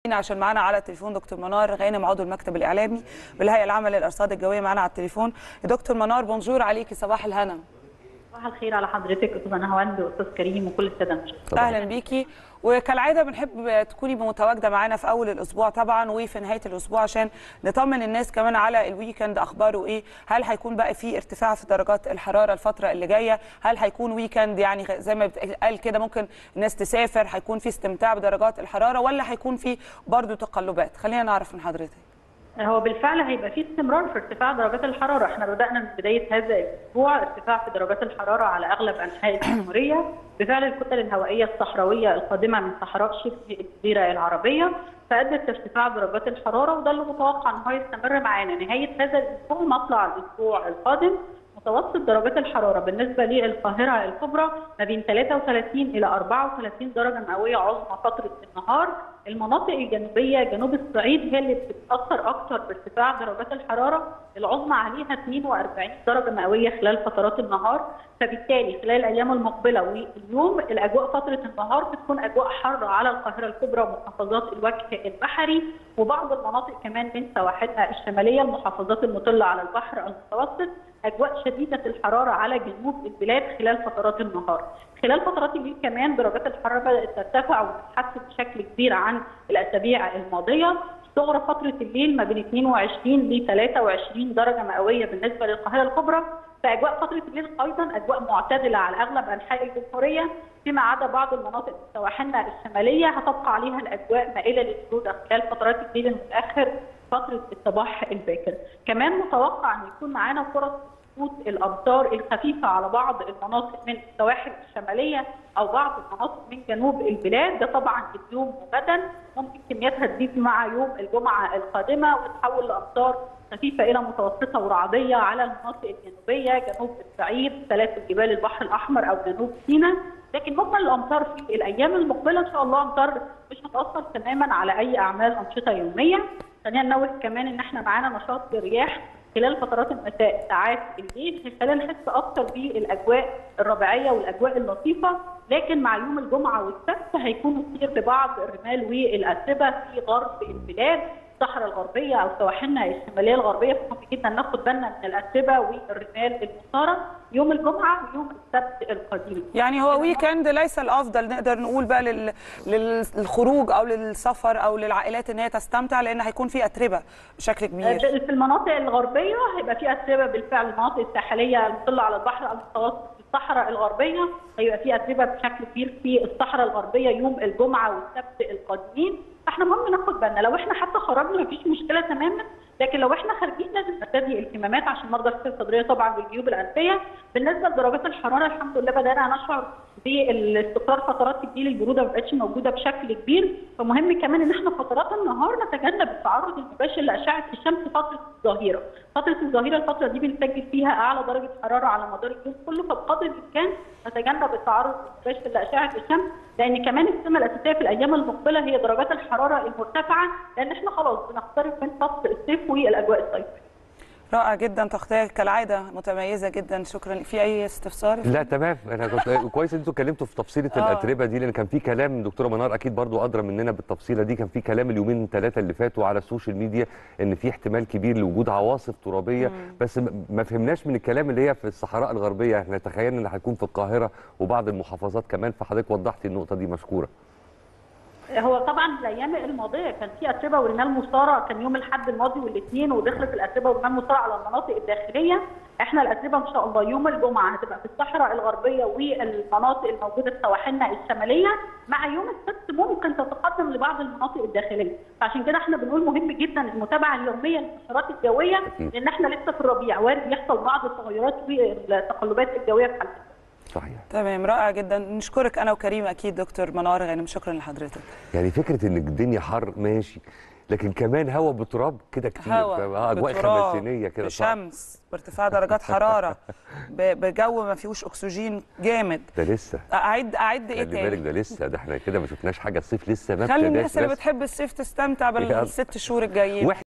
عشان معانا على التليفون دكتور منار غانم عضو المكتب الاعلامي بالهيئه العامه للارصاد الجويه معانا على التليفون دكتور منار بونجور عليكي صباح الهنا صباح الخير على حضرتك استاذ نهاوند واستاذ كريم وكل الساده المشاهدين اهلا بيكي وكالعاده بنحب تكوني متواجده معانا في اول الاسبوع طبعا وفي نهايه الاسبوع عشان نطمن الناس كمان على الويكند اخباره ايه هل هيكون بقى في ارتفاع في درجات الحراره الفتره اللي جايه هل هيكون ويكند يعني زي ما قال كده ممكن الناس تسافر هيكون في استمتاع بدرجات الحراره ولا هيكون في برضو تقلبات خلينا نعرف من حضرتك هو بالفعل هيبقى في استمرار في ارتفاع درجات الحراره، احنا بدانا من بدايه هذا الاسبوع ارتفاع في درجات الحراره على اغلب انحاء الجمهوريه بفعل الكتل الهوائيه الصحراويه القادمه من صحراء شبه الجزيره العربيه فادت لارتفاع درجات الحراره وده اللي متوقع ان هو يستمر معانا نهايه هذا الاسبوع مطلع الاسبوع القادم متوسط درجات الحراره بالنسبه للقاهره الكبرى ما بين 33 الى 34 درجه مئويه عظمى فتره النهار، المناطق الجنوبيه جنوب الصعيد هي اللي بتتاثر اكثر بارتفاع درجات الحراره، العظمى عليها 42 درجه مئويه خلال فترات النهار، فبالتالي خلال الايام المقبله واليوم الاجواء فتره النهار بتكون اجواء حاره على القاهره الكبرى ومحافظات الوجه البحري وبعض المناطق كمان من سواحلها الشماليه المحافظات المطله على البحر المتوسط اجواء شديده الحراره على جنوب البلاد خلال فترات النهار. خلال فترات الليل كمان درجات الحراره بدات ترتفع وتتحسن بشكل كبير عن الاسابيع الماضيه. صغرى فتره الليل ما بين 22 ل 23 درجه مئويه بالنسبه للقاهره الكبرى. فاجواء فتره الليل ايضا اجواء معتدله على اغلب انحاء الجمهوريه فيما عدا بعض المناطق في سواحلنا الشماليه هتبقى عليها الاجواء مائله للبروده خلال فترات الليل المتاخر فتره الصباح الباكر. كمان متوقع ان يكون معانا فرص سقوط الامطار الخفيفه على بعض المناطق من السواحل الشماليه او بعض المناطق من جنوب البلاد ده طبعا اليوم وغدا ممكن كمياتها تزيد مع يوم الجمعه القادمه وتتحول لامطار خفيفه الى متوسطه ورعديه على المناطق الجنوبيه جنوب الصعيد سلاسل جبال البحر الاحمر او جنوب سيناء لكن مجمل الامطار في الايام المقبله ان شاء الله امطار مش هتاثر تماما على اي اعمال انشطه يوميه خلينا ننوه كمان ان احنا معانا نشاط رياح خلال فترات المساء ساعات الليل خلال نحس اكثر بالاجواء الربيعيه والاجواء اللطيفه لكن مع يوم الجمعه والسبت هيكون مثير لبعض الرمال والاتربه في غرب البلاد الصحراء الغربيه او سواحلنا الشماليه الغربيه فمهم جدا ناخد بالنا من الاتربه والرمال المثاره يوم الجمعه ويوم السبت القادم. يعني هو ويكند ليس الافضل نقدر نقول بقى لل... للخروج او للسفر او للعائلات ان هي تستمتع لان هيكون في اتربه بشكل كبير. في المناطق الغربيه هيبقى في اتربه بالفعل المناطق الساحليه المطله على البحر المتوسط الصحراء الغربيه هيبقى في اتربه بشكل كبير في الصحراء الغربيه يوم الجمعه والسبت القادمين فاحنا مهم ناخد بالنا لو احنا حتى خرجنا مفيش مشكله تماما لكن لو احنا خارجين لازم نرتدي الكمامات عشان مرضى السكته الصدريه طبعا والجيوب الانفيه بالنسبه لدرجات الحراره الحمد لله بدانا نشعر بالاستقرار فترات الليل البروده ما بقتش موجوده بشكل كبير فمهم كمان ان احنا فترات النهار نتجنب التعرض المباشر لاشعه الشمس فتره الظهيره فتره الظهيره الفتره دي بنسجل فيها اعلى درجه حراره على مدار اليوم كله فبقدر الامكان نتجنب التعرض المباشر لاشعه الشمس لان كمان السمه الاساسيه في الايام المقبله هي درجات الحراره المرتفعه لان احنا خلاص بنقترب من فصل الصيف والاجواء الصيفيه. رائع جدا تغطيه كالعاده متميزه جدا شكرا في اي استفسار لا تمام انا كنت كويس ان انتوا اتكلمتوا في تفصيله آه. الاتربه دي لان كان في كلام دكتوره منار اكيد برضو ادرى مننا بالتفصيله دي كان في كلام اليومين ثلاثه اللي فاتوا على السوشيال ميديا ان في احتمال كبير لوجود عواصف ترابيه بس م- ما فهمناش من الكلام اللي هي في الصحراء الغربيه احنا تخيلنا ان هتكون في القاهره وبعض المحافظات كمان فحضرتك وضحتي النقطه دي مشكوره هو طبعا الايام الماضيه كان في اتربه ورمال مثاره كان يوم الاحد الماضي والاثنين ودخلت الاتربه ورمال مثاره على المناطق الداخليه احنا الاتربه ان شاء الله يوم الجمعه هتبقى في الصحراء الغربيه والمناطق الموجوده في سواحلنا الشماليه مع يوم السبت ممكن تتقدم لبعض المناطق الداخليه فعشان كده احنا بنقول مهم جدا المتابعه اليوميه للانتشارات الجويه لان احنا لسه في الربيع وارد يحصل بعض التغيرات والتقلبات الجويه في حالتنا صحيح تمام رائع جدا نشكرك انا وكريم اكيد دكتور منار غانم شكرا لحضرتك يعني فكره ان الدنيا حر ماشي لكن كمان هوا بتراب كده كتير هوا فاهم؟ آه، اجواء بتراب، خمسينيه كده صعب. بشمس بارتفاع درجات حراره ب- بجو ما فيهوش اكسجين جامد ده لسه اعد اعد ايه خلي بالك تاني ده لسه ده احنا كده ما شفناش حاجه الصيف لسه ما خلي ابتداش الناس اللي بس. بتحب الصيف تستمتع يلا. بالست شهور الجايين واحنا